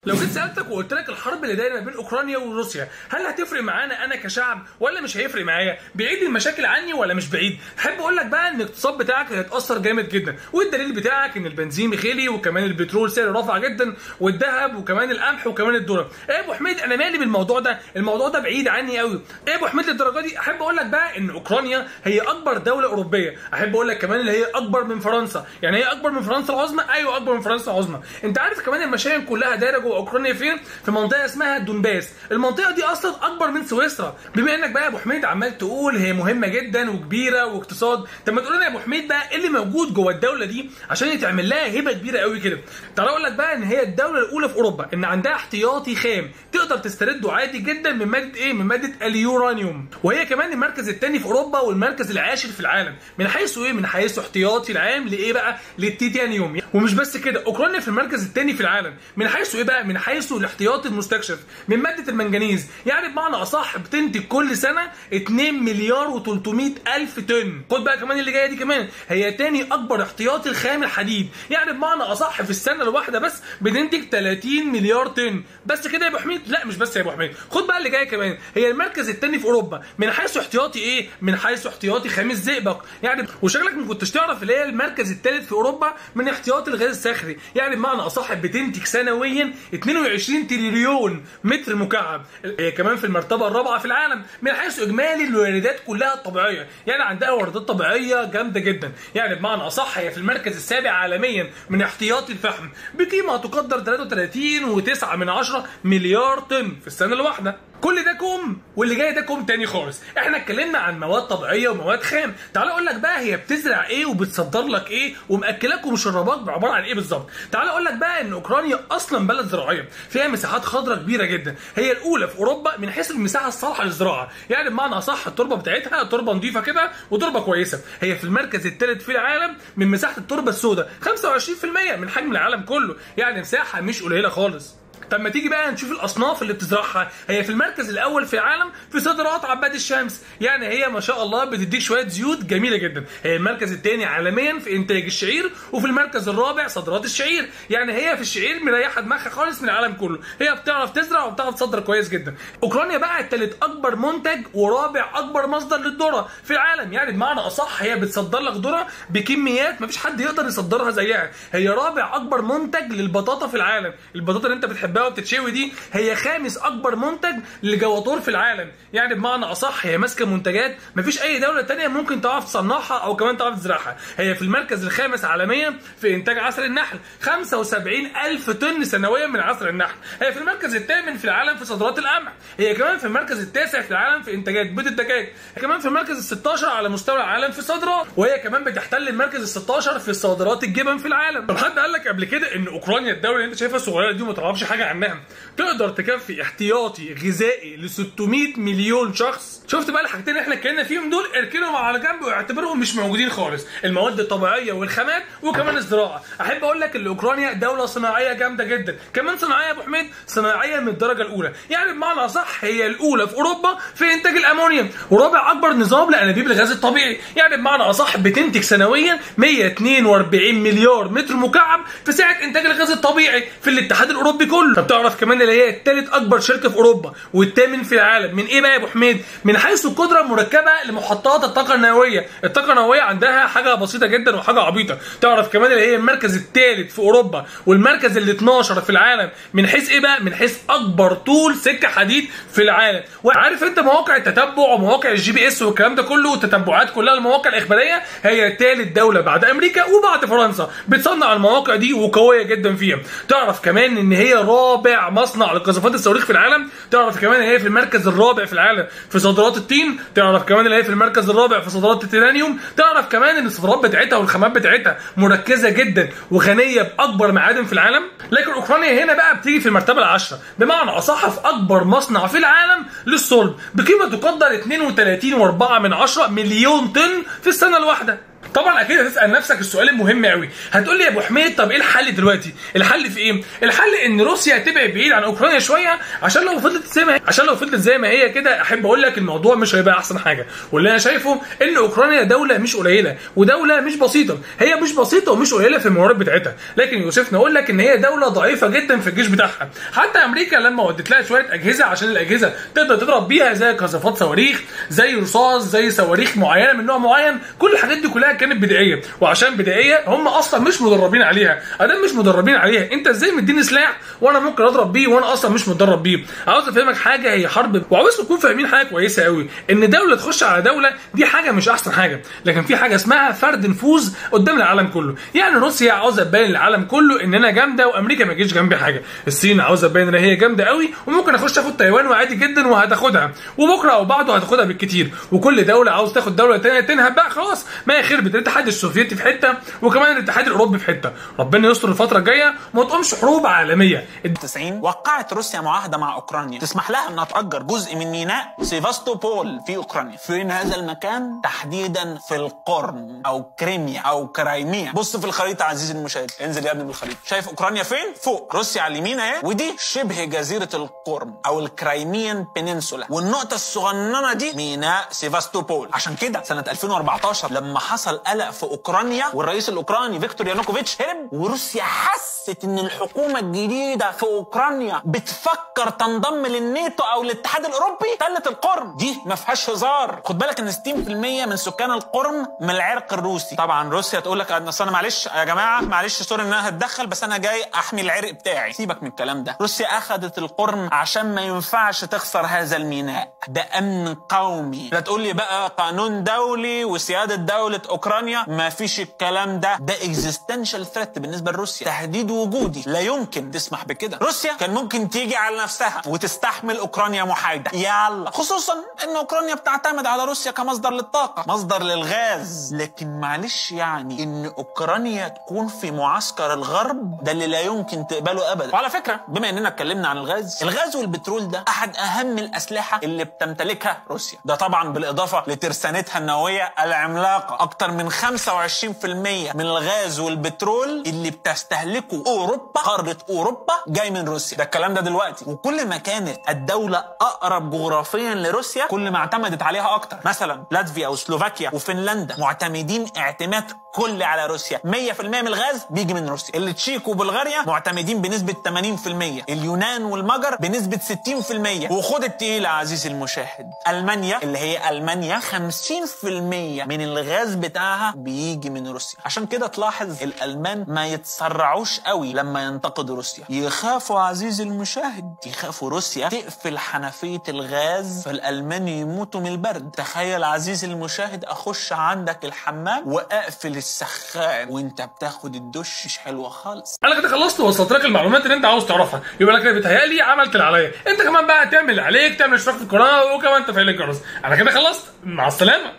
لو جيت سالتك وقلت لك الحرب اللي دايره ما بين اوكرانيا وروسيا هل هتفرق معانا انا كشعب ولا مش هيفرق معايا بعيد المشاكل عني ولا مش بعيد احب اقول لك بقى ان الاقتصاد بتاعك هيتاثر جامد جدا والدليل بتاعك ان البنزين غلي وكمان البترول سعره رفع جدا والذهب وكمان القمح وكمان الذره ايه يا ابو حميد انا مالي بالموضوع ده الموضوع ده بعيد عني قوي ايه يا ابو حميد للدرجه دي احب اقول لك بقى ان اوكرانيا هي اكبر دوله اوروبيه احب اقول لك كمان اللي هي اكبر من فرنسا يعني هي اكبر من فرنسا العظمى ايوه اكبر من فرنسا العظمى انت عارف كمان المشاكل كلها دايره جوه اوكرانيا فين في منطقه اسمها دونباس المنطقه دي اصلا اكبر من سويسرا بما انك بقى يا ابو حميد عمال تقول هي مهمه جدا وكبيره واقتصاد طب ما تقول لنا يا ابو حميد بقى ايه اللي موجود جوه الدوله دي عشان يتعمل لها هبه كبيره قوي كده تعال اقول لك بقى ان هي الدوله الاولى في اوروبا ان عندها احتياطي خام تقدر تسترده عادي جدا من ماده ايه من ماده اليورانيوم وهي كمان المركز الثاني في اوروبا والمركز العاشر في العالم من حيث ايه من حيث احتياطي العام لايه بقى للتيتانيوم ومش بس كده اوكرانيا في المركز الثاني في العالم من حيث ايه بقى من حيث الاحتياطي المستكشف من ماده المنجنيز يعني بمعنى اصح بتنتج كل سنه 2 مليار و300 الف طن خد بقى كمان اللي جايه دي كمان هي تاني اكبر احتياطي الخام الحديد يعني بمعنى اصح في السنه الواحده بس بتنتج 30 مليار طن بس كده يا ابو حميد لا مش بس يا ابو حميد خد بقى اللي جاي كمان هي المركز الثاني في اوروبا من حيث احتياطي ايه من حيث احتياطي خام الزئبق يعني وشكلك ما كنتش تعرف اللي هي المركز الثالث في اوروبا من احتياطي الغاز الصخري يعني بمعنى اصح بتنتج سنويا 22 تريليون متر مكعب هي كمان في المرتبه الرابعه في العالم من حيث اجمالي الواردات كلها الطبيعيه يعني عندها واردات طبيعيه جامده جدا يعني بمعنى اصح هي في المركز السابع عالميا من احتياطي الفحم بقيمه تقدر 33.9 من عشرة مليار طن في السنه الواحده كل ده كوم واللي جاي ده كوم تاني خالص احنا اتكلمنا عن مواد طبيعيه ومواد خام تعال اقول لك بقى هي بتزرع ايه وبتصدر لك ايه ومأكلاك ومشرباك عباره عن ايه بالظبط تعال اقول لك بقى ان اوكرانيا اصلا بلد زراعيه فيها مساحات خضراء كبيره جدا هي الاولى في اوروبا من حيث المساحه الصالحه للزراعه يعني بمعنى اصح التربه بتاعتها تربه نظيفه كده وتربه كويسه هي في المركز الثالث في العالم من مساحه التربه السوداء 25% من حجم العالم كله يعني مساحه مش قليله خالص طب ما تيجي بقى نشوف الاصناف اللي بتزرعها هي في المركز الاول في العالم في صادرات عباد الشمس يعني هي ما شاء الله بتديك شويه زيوت جميله جدا هي المركز الثاني عالميا في انتاج الشعير وفي المركز الرابع صادرات الشعير يعني هي في الشعير مريحه دماغها خالص من العالم كله هي بتعرف تزرع وبتعرف تصدر كويس جدا اوكرانيا بقى ثالث اكبر منتج ورابع اكبر مصدر للذره في العالم يعني بمعنى اصح هي بتصدر لك ذره بكميات ما فيش حد يقدر يصدرها زيها هي رابع اكبر منتج للبطاطا في العالم البطاطا اللي انت بتحبها وبتتشوي دي هي خامس اكبر منتج للجواتور في العالم يعني بمعنى اصح هي ماسكه منتجات مفيش اي دوله تانية ممكن تعرف تصنعها او كمان تعرف تزرعها هي في المركز الخامس عالميا في انتاج عسل النحل 75 الف طن سنويا من عسل النحل هي في المركز الثامن في العالم في صادرات القمح هي كمان في المركز التاسع في العالم في انتاجات بيض الدجاج هي كمان في المركز ال 16 على مستوى العالم في الصادرات وهي كمان بتحتل المركز ال 16 في صادرات الجبن في العالم طب حد قال لك قبل كده ان اوكرانيا الدوله اللي انت شايفها الصغيره دي وما تعرفش حاجه عنها تقدر تكفي احتياطي غذائي ل 600 مليون شخص شفت بقى الحاجتين اللي احنا اتكلمنا فيهم دول اركنهم على جنب واعتبرهم مش موجودين خالص المواد الطبيعيه والخامات وكمان الزراعه احب اقول لك ان اوكرانيا دوله صناعيه جامده جدا كمان صناعيه يا ابو حميد صناعيه من الدرجه الاولى يعني بمعنى اصح هي الاولى في اوروبا في انتاج الامونيوم ورابع اكبر نظام لانابيب الغاز الطبيعي يعني بمعنى اصح بتنتج سنويا 142 مليار متر مكعب في سعه انتاج الغاز الطبيعي في الاتحاد الاوروبي كله طب تعرف كمان اللي هي الثالث اكبر شركه في اوروبا والثامن في العالم من ايه بقى يا ابو حميد من حيث القدره المركبه لمحطات الطاقه النوويه الطاقه النوويه عندها حاجه بسيطه جدا وحاجه عبيطه تعرف كمان اللي هي المركز الثالث في اوروبا والمركز ال 12 في العالم من حيث ايه بقى من حيث اكبر طول سكه حديد في العالم وعارف انت مواقع التتبع ومواقع الجي بي اس والكلام ده كله والتتبعات كلها المواقع الاخباريه هي ثالث دوله بعد امريكا وبعد فرنسا بتصنع المواقع دي وقويه جدا فيها تعرف كمان ان هي رابع مصنع لقذافات الصواريخ في العالم تعرف كمان ان هي في المركز الرابع في العالم في صادرات الطين تعرف كمان ان هي في المركز الرابع في صادرات التيتانيوم تعرف كمان ان الصادرات بتاعتها والخامات بتاعتها مركزه جدا وغنيه باكبر معادن في العالم لكن اوكرانيا هنا بقى بتيجي في المرتبه العاشره بمعنى اصح في اكبر مصنع في العالم للصلب بقيمه تقدر 32.4 من عشرة مليون طن في السنه الواحده طبعا اكيد هتسال نفسك السؤال المهم قوي هتقول لي يا ابو حميد طب ايه الحل دلوقتي الحل في ايه الحل ان روسيا تبعد بعيد عن اوكرانيا شويه عشان لو فضلت زي ما هي عشان لو فضلت زي ما هي كده احب اقول لك الموضوع مش هيبقى احسن حاجه واللي انا شايفه ان اوكرانيا دوله مش قليله ودوله مش بسيطه هي مش بسيطه ومش قليله في الموارد بتاعتها لكن يوسفنا اقول لك ان هي دوله ضعيفه جدا في الجيش بتاعها حتى امريكا لما ودت لها شويه اجهزه عشان الاجهزه تقدر تضرب بيها زي قذافات صواريخ زي رصاص زي صواريخ معينه من نوع معين كل الحاجات دي كلها كانت بدائيه وعشان بدائيه هم اصلا مش مدربين عليها ادام مش مدربين عليها انت ازاي مديني سلاح وانا ممكن اضرب بيه وانا اصلا مش متدرب بيه عاوز افهمك حاجه هي حرب وعاوز نكون فاهمين حاجه كويسه قوي ان دوله تخش على دوله دي حاجه مش احسن حاجه لكن في حاجه اسمها فرد نفوذ قدام العالم كله يعني روسيا عاوزه تبين للعالم كله ان انا جامده وامريكا ما تجيش جنبي حاجه الصين عاوزه تبين ان هي جامده قوي وممكن اخش اخد تايوان وعادي جدا وهتاخدها وبكره او بعده هتاخدها بالكتير وكل دوله عاوز تاخد دوله ثانيه تنهب بقى خلاص ما هي خربت الاتحاد السوفيتي في حته وكمان الاتحاد الاوروبي في حته ربنا يستر الفتره الجايه وما تقومش حروب عالميه 90 وقعت روسيا معاهده مع اوكرانيا تسمح لها انها تاجر جزء من ميناء سيفاستوبول في اوكرانيا فين هذا المكان تحديدا في القرم او كريميا او كرايميا بص في الخريطه عزيزي المشاهد انزل يا ابني بالخريطه شايف اوكرانيا فين فوق روسيا على اليمين اهي ودي شبه جزيره القرم او الكرايميان بينينسولا والنقطه الصغننه دي ميناء سيفاستوبول عشان كده سنه 2014 لما حصل قلق في اوكرانيا والرئيس الاوكراني فيكتور يانوكوفيتش هرب وروسيا حست ان الحكومه الجديده في اوكرانيا بتفكر تنضم للناتو او الاتحاد الاوروبي تلت القرم دي ما فيهاش هزار خد بالك ان 60% من سكان القرم من العرق الروسي طبعا روسيا تقول لك اصل انا معلش يا جماعه معلش سوري ان انا هتدخل بس انا جاي احمي العرق بتاعي سيبك من الكلام ده روسيا اخذت القرم عشان ما ينفعش تخسر هذا الميناء ده امن قومي لا تقول لي بقى قانون دولي وسياده دوله اوكرانيا ما فيش الكلام ده ده اكزيستنشال ثريت بالنسبه لروسيا تهديد وجودي لا يمكن تسمح بكده روسيا كان ممكن تيجي على نفسها وتستحمل اوكرانيا محايده يلا خصوصا ان اوكرانيا بتعتمد على روسيا كمصدر للطاقه مصدر للغاز لكن معلش يعني ان اوكرانيا تكون في معسكر الغرب ده اللي لا يمكن تقبله ابدا وعلى فكره بما اننا اتكلمنا عن الغاز الغاز والبترول ده احد اهم الاسلحه اللي بتمتلكها روسيا ده طبعا بالاضافه لترسانتها النوويه العملاقه اكتر من 25% من الغاز والبترول اللي بتستهلكه اوروبا قاره اوروبا جاي من روسيا ده الكلام ده دلوقتي وكل ما كانت الدوله اقرب جغرافيا لروسيا كل ما اعتمدت عليها اكتر مثلا لاتفيا وسلوفاكيا وفنلندا معتمدين اعتماد كلي على روسيا 100% من الغاز بيجي من روسيا التشيك وبلغاريا معتمدين بنسبه 80% اليونان والمجر بنسبه 60% وخد التقيل عزيزي المشاهد المانيا اللي هي المانيا 50% من الغاز بتاعها بيجي من روسيا عشان كده تلاحظ الالمان ما يتسرعوش قوي لما ينتقدوا روسيا يخافوا عزيزي المشاهد يخافوا روسيا تقفل حنفيه الغاز فالالمان يموتوا من البرد تخيل عزيزي المشاهد اخش عندك الحمام واقفل السخان وانت بتاخد الدش مش حلوه خالص انا كده خلصت ووصلت لك المعلومات اللي انت عاوز تعرفها يبقى انا كده بيتهيألي عملت اللي عليا انت كمان بقى تعمل اللي عليك تعمل اشتراك في القناه وكمان تفعيل الجرس انا كده خلصت مع السلامه